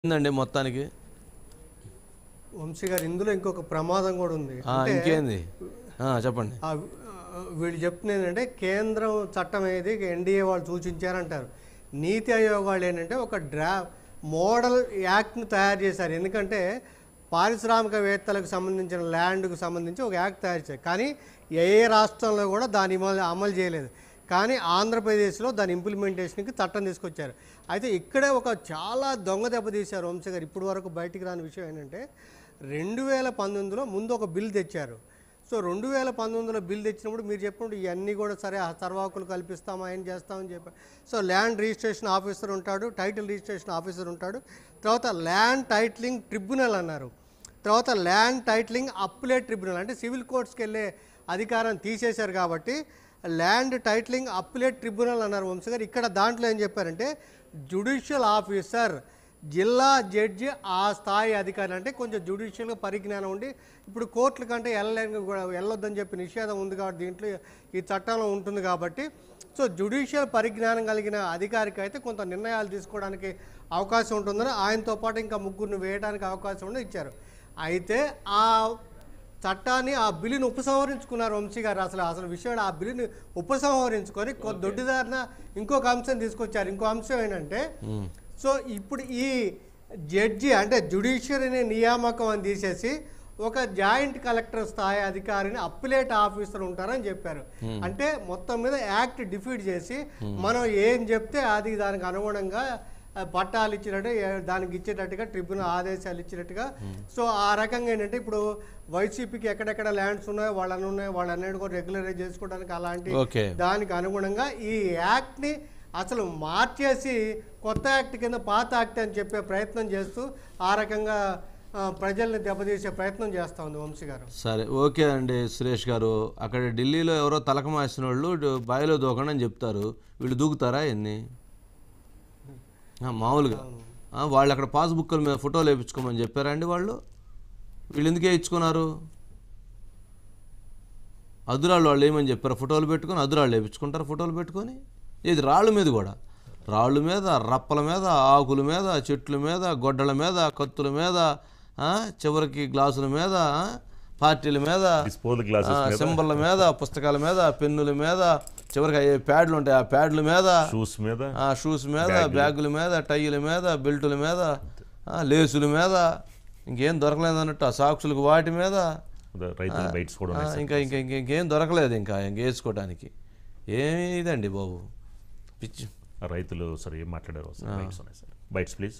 ఏందండి మొత్తానికి వంశీ గారు ఇందులో ఇంకొక ప్రమాదం కూడా ఉంది ఆ, అంటే ఇంకేంది ఆ, చెప్పండి ఆ, ఆ, వీళ్ళు చెప్తున్నది ఏంటంటే కేంద్రం చట్టం ఏది ఎన్డీఏ వాళ్ళు సూచించారంటారు నీతి ఆయోగ్ వాళ్ళు ఏంటంటే ఒక డ్రా మోడల్ యాక్ట్ని తయారు చేశారు ఎందుకంటే పారిశ్రామికవేత్తలకు సంబంధించిన ల్యాండ్కు సంబంధించి ఒక యాక్ట్ తయారు చేశారు కానీ ఏ ఏ రాష్ట్రంలో కూడా దాని అమలు అమలు చేయలేదు కానీ ఆంధ్రప్రదేశ్లో దాని ఇంప్లిమెంటేషన్కి చట్టం తీసుకొచ్చారు అయితే ఇక్కడే ఒక చాలా దొంగ దెబ్బతీశారు వంశీ గారు ఇప్పటి వరకు బయటికి రాని విషయం ఏంటంటే రెండు వేల పంతొమ్మిదిలో ముందు ఒక బిల్ తెచ్చారు సో రెండు వేల పంతొమ్మిదిలో బిల్ తెచ్చినప్పుడు మీరు చెప్పినప్పుడు ఇవన్నీ కూడా సరే ఆ సర్వాకులు కల్పిస్తామా ఏం చేస్తామని చెప్పారు సో ల్యాండ్ రిజిస్ట్రేషన్ ఆఫీసర్ ఉంటాడు టైటిల్ రిజిస్ట్రేషన్ ఆఫీసర్ ఉంటాడు తర్వాత ల్యాండ్ టైటిలింగ్ ట్రిబ్యునల్ అన్నారు తర్వాత ల్యాండ్ టైటిలింగ్ అప్లేట్ ట్రిబ్యునల్ అంటే సివిల్ కోర్ట్స్కి వెళ్ళే అధికారం తీసేశారు కాబట్టి ల్యాండ్ టైటిలింగ్ అప్లేట్ ట్రిబ్యునల్ అన్నారు వంశీ గారు ఇక్కడ దాంట్లో ఏం చెప్పారంటే జుడిషియల్ ఆఫీసర్ జిల్లా జడ్జి ఆ స్థాయి అధికారి అంటే కొంచెం జ్యుడిషియల్గా పరిజ్ఞానం ఉండి ఇప్పుడు కోర్టుల కంటే వెళ్ళలేని కూడా వెళ్ళొద్దని చెప్పి నిషేధం ఉంది కాబట్టి దీంట్లో ఈ చట్టంలో ఉంటుంది కాబట్టి సో జ్యుడిషియల్ పరిజ్ఞానం కలిగిన అధికారికి అయితే కొంత నిర్ణయాలు తీసుకోవడానికి అవకాశం ఉంటుందని ఆయనతో పాటు ఇంకా ముగ్గురిని వేయడానికి అవకాశం ఉండి ఇచ్చారు అయితే ఆ చట్టాన్ని ఆ బిల్లుని ఉపసంహరించుకున్నారు వంశీ గారు అసలు అసలు విషయం ఆ బిల్లుని ఉపసంహరించుకొని కొ- దొడ్డిదారిన ఇంకొక అంశం తీసుకొచ్చారు ఇంకో అంశం ఏంటంటే సో ఇప్పుడు ఈ జడ్జి అంటే జుడిషియరీని నియామకం అని తీసేసి ఒక జాయింట్ కలెక్టర్ స్థాయి అధికారిని అప్పిలేట్ ఆఫీసర్ ఉంటారని చెప్పారు అంటే మొత్తం మీద యాక్ట్ డిఫీట్ చేసి మనం ఏం చెప్తే అది దానికి అనుగుణంగా ఆ, పట్టాలు ఇచ్చినట్టు ఏ- దానికి ఇచ్చేటట్టుగా ట్రిబ్యునల్ ఆదేశాలు ఇచ్చినట్టుగా సో ఆ రకంగా ఏంటంటే ఇప్పుడు వైసీపీకి ఎక్కడెక్కడ ల్యాండ్స్ ఉన్నాయో వాళ్ళని ఉన్నాయో వాళ్ళన్నిటి కూడా రెగ్యులరైజ్ చేసుకోవడానికి అలాంటి ఓకే దానికి అనుగుణంగా ఈ యాక్ట్ని అసలు మార్చేసి కొత్త యాక్ట్ కింద పాత యాక్ట్ అని చెప్పే ప్రయత్నం చేస్తూ ఆ రకంగా ఆ, ప్రజల్ని దెబ్బతీసే ప్రయత్నం చేస్తూ ఉంది వంశీ గారు సరే ఓకే అండి సురేష్ గారు అక్కడ ఢిల్లీలో ఎవరో తలక మాసిన వాళ్ళు డ- బావిలో దూకండి అని చెప్తారు వీళ్ళు దూకుతారా ఎన్ని ఆ, మామూలుగా ఆ, వాళ్ళు అక్కడ పాస్బుక్ల మీద ఫోటోలు వేయించుకోమని చెప్పారా అండి వాళ్ళు వీళ్ళు ఎందుకు వేయించుకున్నారు అదురాళ్ళు వాళ్ళు ఏమని చెప్పారు ఫోటోలు పెట్టుకొని అదురాళ్ళు వేయించుకుంటారు ఫోటోలు పెట్టుకొని ఇది రాళ్ళ మీద కూడా రాళ్ళ మీద రప్పల మీద ఆకుల మీద చెట్ల మీద గొడ్డల మీద కత్తుల మీద ఆ, చివరికి గ్లాసుల మీద ఆ, పార్టీల మీద డిస్పోజల్ గ్లాసెస్ ఆ, మీద సింబళ్ళ మీద పుస్తకాల మీద పెన్నుల మీద చివరికి అయ్యే ప్యాడ్లు ఉంటాయి ఆ ప్యాడ్ల మీద షూస్ మీద ఆ షూస్ మీద బ్యాగుల మీద టైల మీద బెల్టుల మీద ఆ, లేసుల మీద ఇంకేం దొరకలేదు అన్నట్టు ఆ సాక్సులకు వాటి మీద రైతుల బైట్స్ కూడా ఆ, ఉన్నాయి ఇంకా ఇంకా ఇంకా ఇంకేం దొరకలేదు ఇంకా ఇంక వేసుకోవడానికి ఏమీ ఇదండి బాబు పిచ్చి ఆ రైతులు సరే ఏం మాట్లాడారు సార్ బైట్స్ ఉన్నాయి సార్ బైట్స్ ప్లీజ్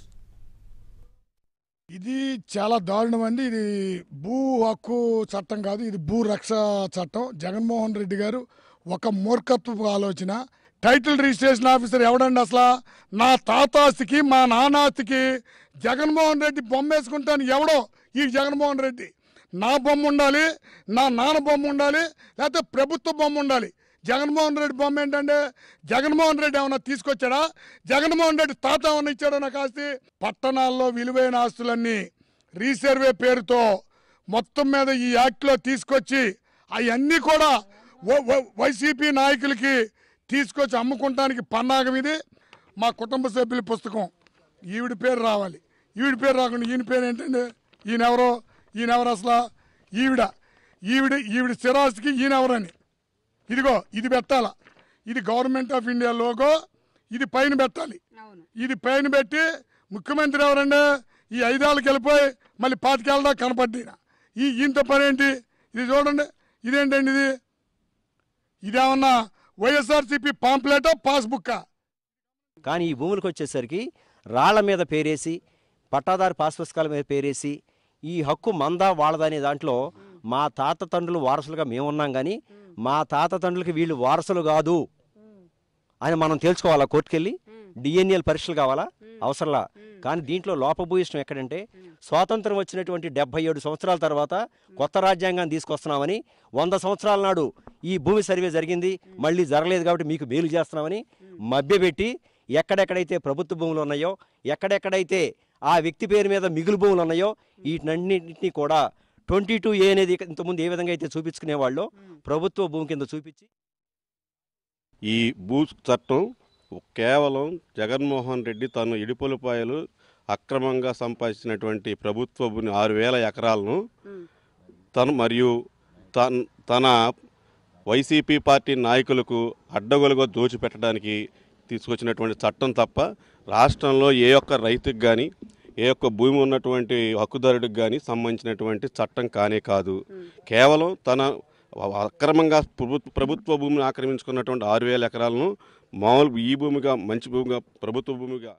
ఇది చాలా దారుణం అండి ఇది భూ హక్కు చట్టం కాదు ఇది భూ రక్ష చట్టం జగన్మోహన్ రెడ్డి గారు ఒక మూర్ఖత్వపు ఆలోచన టైటిల్ రిజిస్ట్రేషన్ ఆఫీసర్ ఎవడండి అసలు నా తాతాస్తికి మా నానాస్తికి జగన్మోహన్ రెడ్డి బొమ్మ వేసుకుంటాను ఎవడో ఈ జగన్మోహన్ రెడ్డి నా బొమ్మ ఉండాలి నా నాన్న బొమ్మ ఉండాలి లేకపోతే ప్రభుత్వ బొమ్మ ఉండాలి జగన్మోహన్ రెడ్డి బొమ్మ ఏంటంటే జగన్మోహన్ రెడ్డి ఏమన్నా తీసుకొచ్చాడా జగన్మోహన్ రెడ్డి తాత ఏమన్నా ఇచ్చాడా నాకు ఆస్తి పట్టణాల్లో విలువైన ఆస్తులన్నీ రీసర్వే పేరుతో మొత్తం మీద ఈ యాక్ట్లో తీసుకొచ్చి అవన్నీ కూడా వ- వ- వైసీపీ నాయకులకి తీసుకొచ్చి అమ్ముకుంటానికి పన్నాగం ఇది మా కుటుంబ సభ్యుల పుస్తకం ఈవిడి పేరు రావాలి ఈవిడి పేరు రాకుండా ఈయన పేరు ఏంటంటే ఈయనెవరో ఈయనెవరు అసలు ఈవిడ ఈవిడ ఈవిడ స్థిరాస్తికి ఈయనెవరని ఇదిగో ఇది పెట్టాల ఇది గవర్నమెంట్ ఆఫ్ ఇండియా లోగో ఇది పైన పెట్టాలి ఇది పైన పెట్టి ముఖ్యమంత్రి ఎవరండి ఈ ఐదేళ్ళకి వెళ్ళిపోయి మళ్ళీ పాతికేళ్ళ కనపడ్డా ఈ ఈయనతో పని ఏంటి ఇది చూడండి ఇదేంటండి ఇది ఇదేమన్నా వైఎస్ఆర్సీపీ పాంప్లెటా పాస్బుక్కా కానీ ఈ భూములకు వచ్చేసరికి రాళ్ల మీద పేరేసి పట్టాదారు పాస్ పుస్తకాల మీద పేరేసి ఈ హక్కు మందా వాళ్ళదనే దాంట్లో మా తాత తండ్రులు వారసులుగా మేమున్నాం కానీ మా తాత తండ్రులకి వీళ్ళు వారసులు కాదు అని మనం తెలుసుకోవాలా కోర్టుకెళ్ళి డిఎన్ఏలు పరీక్షలు కావాలా అవసరంలా కానీ దీంట్లో లోపభూయిష్టం ఎక్కడంటే స్వాతంత్రం వచ్చినటువంటి డెబ్బై ఏడు సంవత్సరాల తర్వాత కొత్త రాజ్యాంగాన్ని తీసుకొస్తున్నామని వంద సంవత్సరాల నాడు ఈ భూమి సర్వే జరిగింది మళ్ళీ జరగలేదు కాబట్టి మీకు మేలు చేస్తున్నామని మభ్యపెట్టి ఎక్కడెక్కడైతే ప్రభుత్వ భూములు ఉన్నాయో ఎక్కడెక్కడైతే ఆ వ్యక్తి పేరు మీద మిగులు భూములు ఉన్నాయో వీటన్నింటినీ కూడా ట్వంటీ టూ ఏ అనేది ఇంతకుముందు ఏ విధంగా అయితే చూపించుకునేవాళ్ళు ప్రభుత్వ భూమి కింద చూపించి ఈ భూ చట్టం కేవలం జగన్మోహన్ రెడ్డి తను ఇడిపొలిపాయలు అక్రమంగా సంపాదించినటువంటి ప్రభుత్వ భూమి ఆరు వేల ఎకరాలను తను మరియు తన తన వైసీపీ పార్టీ నాయకులకు అడ్డగోలుగా దోచిపెట్టడానికి తీసుకొచ్చినటువంటి చట్టం తప్ప రాష్ట్రంలో ఏ ఒక్క రైతుకు కానీ ఏ ఒక్క భూమి ఉన్నటువంటి హక్కుదారుడికి కానీ సంబంధించినటువంటి చట్టం కానే కాదు కేవలం తన అక్రమంగా ప్రభుత్వ ప్రభుత్వ భూమిని ఆక్రమించుకున్నటువంటి ఆరు వేల ఎకరాలను మామూలు ఈ భూమిగా మంచి భూమిగా ప్రభుత్వ భూమిగా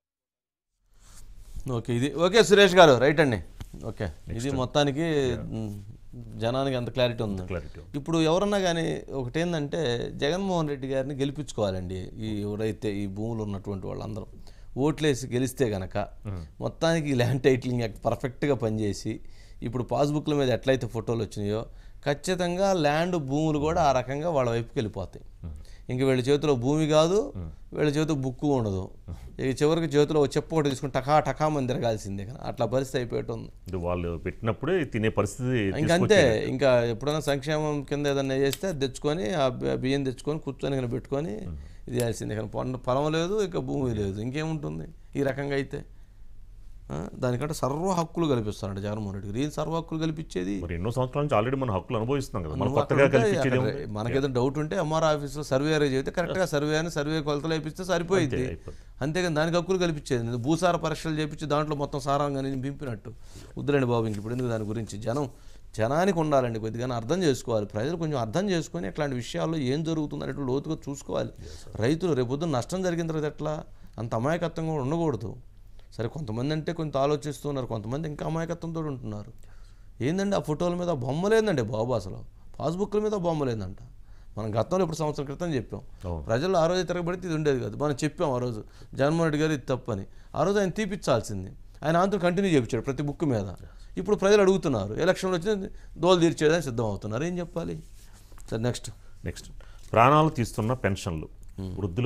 ఓకే ఇది ఓకే సురేష్ గారు రైట్ అండి ఓకే ఇది మొత్తానికి మ్, జనానికి ఎంత క్లారిటీ ఉంది క్లారిటీ ఇప్పుడు ఎవరన్నా కానీ ఒకటేందంటే జగన్మోహన్ రెడ్డి గారిని గెలిపించుకోవాలండి ఈ ఎవరైతే ఈ భూములు ఉన్నటువంటి వాళ్ళందరూ ఓట్లేసి గెలిస్తే గనక మొత్తానికి ఈ ల్యాండ్ టైటిలింగ్ యాక్ట్ పర్ఫెక్ట్గా పనిచేసి ఇప్పుడు పాస్బుక్ల మీద ఎట్లయితే ఫోటోలు వచ్చినాయో ఖచ్చితంగా ల్యాండ్ భూములు కూడా ఆ రకంగా వాళ్ళ వైపుకి వెళ్ళిపోతాయి ఇంక వీళ్ళ చేతిలో భూమి కాదు వీళ్ళ చేతిలో బుక్కు ఉండదు ఇక చివరికి చేతిలో ఒక చెప్పు ఒకటి తీసుకుని టకా టకా మంది తిరగాల్సిందే కానీ అట్లా పరిస్థితి అయిపోయి ఉంది ఇది వాళ్ళు పెట్టినప్పుడే తినే పరిస్థితి ఇంకా అంతే ఇంకా ఎప్పుడైనా సంక్షేమం కింద ఏదైనా చేస్తే అది తెచ్చుకొని ఆ బి- బియ్యం తెచ్చుకొని కూర్చొని ఇక్కడ పెట్టుకొని ఇది చేయాల్సిందే కానీ పొలం పొలం లేదు ఇక భూమి లేదు ఇంకేముంటుంది ఈ రకంగా అయితే ఆ, దానికంటే సర్వ హక్కులు కల్పిస్తారంట జగన్మోహన్ రెడ్డి గారు ఈ సర్వ హక్కులు కల్పించేది మరి ఎన్నో సంవత్సరాల నుంచి ఆల్రెడీ మన హక్కులు అనుభవిస్తున్నాం కదా మనం నువ్వు కొత్తగా అక్కడ ఉంటే కల్పించేది అక్కడ ఏముంది? మనకేదైనా డౌట్ ఉంటే ఎంఆర్ ఆఫీస్లో సర్వేర్ చెబితే కరెక్ట్గా సర్వే అని సర్వే కొలతలు వేపిస్తే సరిపోయింది అంతే, అయిపోతుంది. అంతేగాని దానికి హక్కులు కల్పించేది భూసార పరీక్షలు చేపించి దాంట్లో మొత్తం సారాంగా నేను పింపినట్టు వద్దులేండి బాబు ఇంక ఇప్పుడు ఎందుకు దాని గురించి జనం జనానికి ఉండాలండి కొద్దిగా అర్థం చేసుకోవాలి ప్రజలు కొంచెం అర్థం చేసుకొని ఇట్లాంటి విషయాల్లో ఏం జరుగుతుంది అనేటువంటి లోతుగా చూసుకోవాలి రైతులు రేపొద్దున నష్టం జరిగిన తర్వాత ఎట్లా అంత అమాయకత్వం కూడా ఉండకూడదు సరే కొంతమంది అంటే కొంత ఆలోచిస్తున్నారు కొంతమంది ఇంకా అమాయకత్వంతో ఉంటున్నారు ఏందండి ఆ ఫోటోల మీద బొమ్మలు ఏందండి బాబు అసలు పాస్బుక్ల మీద బొమ్మలు ఏందంట మనం గతంలో ఇప్పుడు సంవత్సరం క్రితం చెప్పాం అవును. ప్రజలు ఆ రోజు తిరగబడితే ఇది ఉండేది కాదు మనం చెప్పాం ఆ రోజు జగన్మోహన్ రెడ్డి గారు ఇది తప్పని ఆ రోజు ఆయన తీపిచ్చాల్సింది ఆయన ఆంధ్ర కంటిన్యూ చేయించాడు ప్రతి బుక్ మీద ఇప్పుడు ప్రజలు అడుగుతున్నారు ఎలక్షన్లు వచ్చిన దోలు తీర్చేయడానికి సిద్ధం అవుతున్నారు ఏం చెప్పాలి సరే నెక్స్ట్ నెక్స్ట్ ప్రాణాలు తీస్తున్న పెన్షన్లు వృద్ధులు